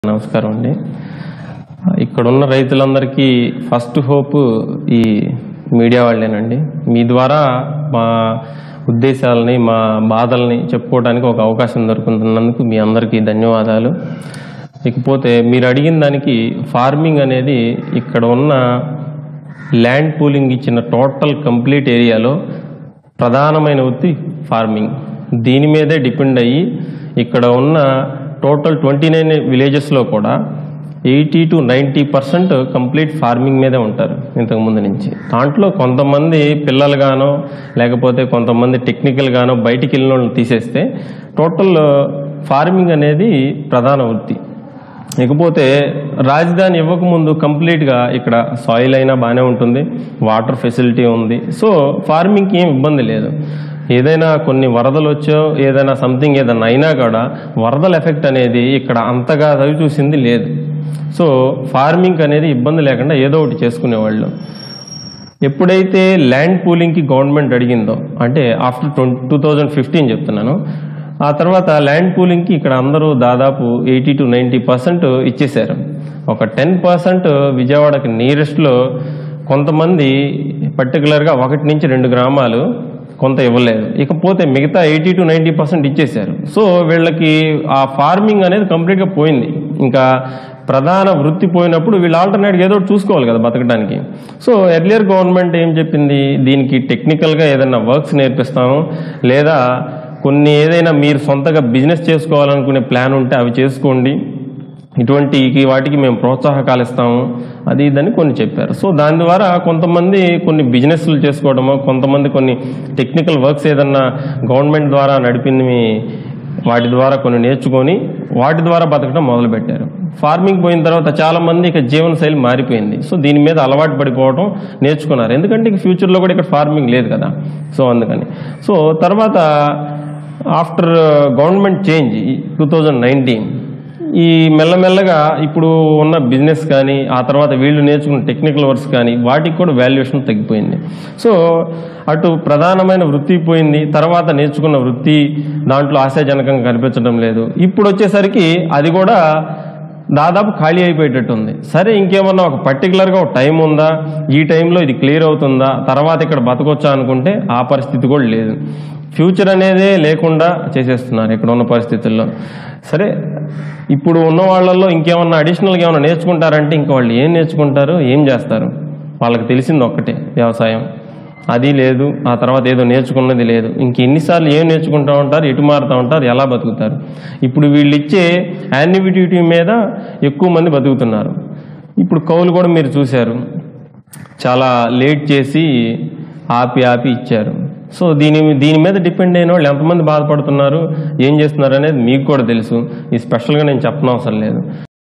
నమస్కారం అండి ఇక్కడ ఉన్న రైతులందరికీ ఫస్ట్ హోప్ ఈ మీడియా వాళ్ళేనండి మీ ద్వారా మా ఉద్దేశాలని మా బాధల్ని చెప్పుకోవడానికి ఒక అవకాశం దొరుకుతున్నందుకు మీ అందరికీ ధన్యవాదాలు ఇకపోతే మీరు అడిగిన దానికి ఫార్మింగ్ అనేది ఇక్కడ ఉన్న ల్యాండ్ పూలింగ్ ఇచ్చిన టోటల్ కంప్లీట్ ఏరియాలో ప్రధానమైన వృత్తి ఫార్మింగ్ దీని మీదే డిపెండ్ అయ్యి ఇక్కడ ఉన్న టోటల్ ట్వంటీ నైన్ విలేజెస్లో కూడా eighty to ninety percent complete farming మీదే ఉంటారు ఇంతకు ముందు నుంచి దాంట్లో కొంతమంది పిల్లలుగానో లేకపోతే కొంతమంది టెక్నికల్గానో బయటికి వెళ్ళిన వాళ్ళని తీసేస్తే టోటల్ ఫార్మింగ్ అనేది ప్రధాన వృత్తి ఇకపోతే రాజధాని ఇవ్వకముందు కంప్లీట్గా ఇక్కడ సాయిల్ అయినా బాగానే ఉంటుంది వాటర్ ఫెసిలిటీ ఉంది సో ఫార్మింగ్కి ఏం ఇబ్బంది లేదు ఏదైనా కొన్ని వరదలు వచ్చో ఏదైనా సంథింగ్ ఏదైనా అయినా కూడా వరదల ఎఫెక్ట్ అనేది ఇక్కడ అంతగా చవి చూసింది లేదు సో ఫార్మింగ్ అనేది ఇబ్బంది లేకుండా ఏదో ఒకటి చేసుకునేవాళ్ళు ఎప్పుడైతే ల్యాండ్ పూలింగ్కి గవర్నమెంట్ అడిగిందో అంటే after twenty two thousand fifteen చెప్తున్నాను ఆ తర్వాత ల్యాండ్ పూలింగ్కి ఇక్కడ అందరూ దాదాపు ఎయిటీ టు నైంటీ పర్సెంట్ ఇచ్చేశారు ఒక టెన్ పర్సెంట్ విజయవాడకి నియరెస్ట్లో కొంతమంది పర్టికులర్గా ఒకటి నుంచి రెండు గ్రామాలు కొంత ఇవ్వలేదు ఇకపోతే మిగతా ఎయిటీ టు నైంటీ పర్సెంట్ ఇచ్చేశారు సో వీళ్ళకి ఆ ఫార్మింగ్ అనేది కంప్లీట్గా పోయింది ఇంకా ప్రధాన వృత్తి పోయినప్పుడు వీళ్ళు ఆల్టర్నేట్గా ఏదో ఒకటి చూసుకోవాలి కదా బతకడానికి సో ఎర్లియర్ గవర్నమెంట్ ఏం చెప్పింది దీనికి టెక్నికల్గా ఏదైనా వర్క్స్ నేర్పిస్తాము లేదా కొన్ని ఏదైనా మీరు సొంతగా బిజినెస్ చేసుకోవాలనుకునే ప్లాన్ ఉంటే అవి చేసుకోండి ఇటువంటి వాటికి మేము ప్రోత్సాహకాలు ఇస్తాము అది ఇదని కొన్ని చెప్పారు సో దాని ద్వారా కొంతమంది కొన్ని బిజినెస్లు చేసుకోవడమో కొంతమంది కొన్ని టెక్నికల్ వర్క్స్ ఏదన్నా గవర్నమెంట్ ద్వారా నడిపింది వాటి ద్వారా కొన్ని నేర్చుకొని వాటి ద్వారా బతకడం మొదలుపెట్టారు ఫార్మింగ్ పోయిన తర్వాత చాలా మంది ఇక జీవన శైలి మారిపోయింది సో దీని మీద అలవాటు పడిపోవడం నేర్చుకున్నారు ఎందుకంటే ఇక ఫ్యూచర్లో కూడా ఇక్కడ ఫార్మింగ్ లేదు కదా సో అందుకని సో తర్వాత after government change two thousand nineteen ఈ మెల్లమెల్లగా ఇప్పుడు ఉన్న బిజినెస్ కానీ ఆ తర్వాత వీళ్ళు నేర్చుకున్న టెక్నికల్ వర్క్స్ కానీ వాటికి కూడా వాల్యుయేషన్ తగ్గిపోయింది సో అటు ప్రధానమైన వృత్తి పోయింది తర్వాత నేర్చుకున్న వృత్తి దాంట్లో ఆశాజనకంగా కనిపించడం లేదు ఇప్పుడు వచ్చేసరికి అది కూడా దాదాపు ఖాళీ అయిపోయేటట్టు ఉంది సరే ఇంకేమన్నా ఒక పర్టికులర్గా ఒక టైం ఉందా ఈ టైంలో ఇది క్లియర్ అవుతుందా తర్వాత ఇక్కడ బతకొచ్చా అనుకుంటే ఆ పరిస్థితి కూడా లేదు ఫ్యూచర్ అనేదే లేకుండా చేసేస్తున్నారు ఇక్కడ ఉన్న పరిస్థితుల్లో సరే ఇప్పుడు ఉన్న వాళ్ళల్లో ఇంకేమన్నా అడిషనల్గా ఏమైనా నేర్చుకుంటారంటే ఇంకా వాళ్ళు ఏం నేర్చుకుంటారు ఏం చేస్తారు వాళ్ళకి తెలిసింది ఒక్కటే వ్యవసాయం అది లేదు ఆ తర్వాత ఏదో నేర్చుకున్నది లేదు ఇంక ఎన్నిసార్లు ఏం నేర్చుకుంటూ ఉంటారు ఎటు మారుతూ ఉంటారు ఎలా బతుకుతారు ఇప్పుడు వీళ్ళు ఇచ్చే యాన్యువిటీ మీద ఎక్కువ మంది బతుకుతున్నారు ఇప్పుడు కౌలు కూడా మీరు చూశారు చాలా లేట్ చేసి ఆపి ఆపి ఇచ్చారు సో దీని దీని మీద డిపెండ్ అయిన వాళ్ళు ఎంతమంది బాధపడుతున్నారు ఏం చేస్తున్నారు అనేది మీకు కూడా తెలుసు ఈ స్పెషల్గా నేను చెప్పనవసరం లేదు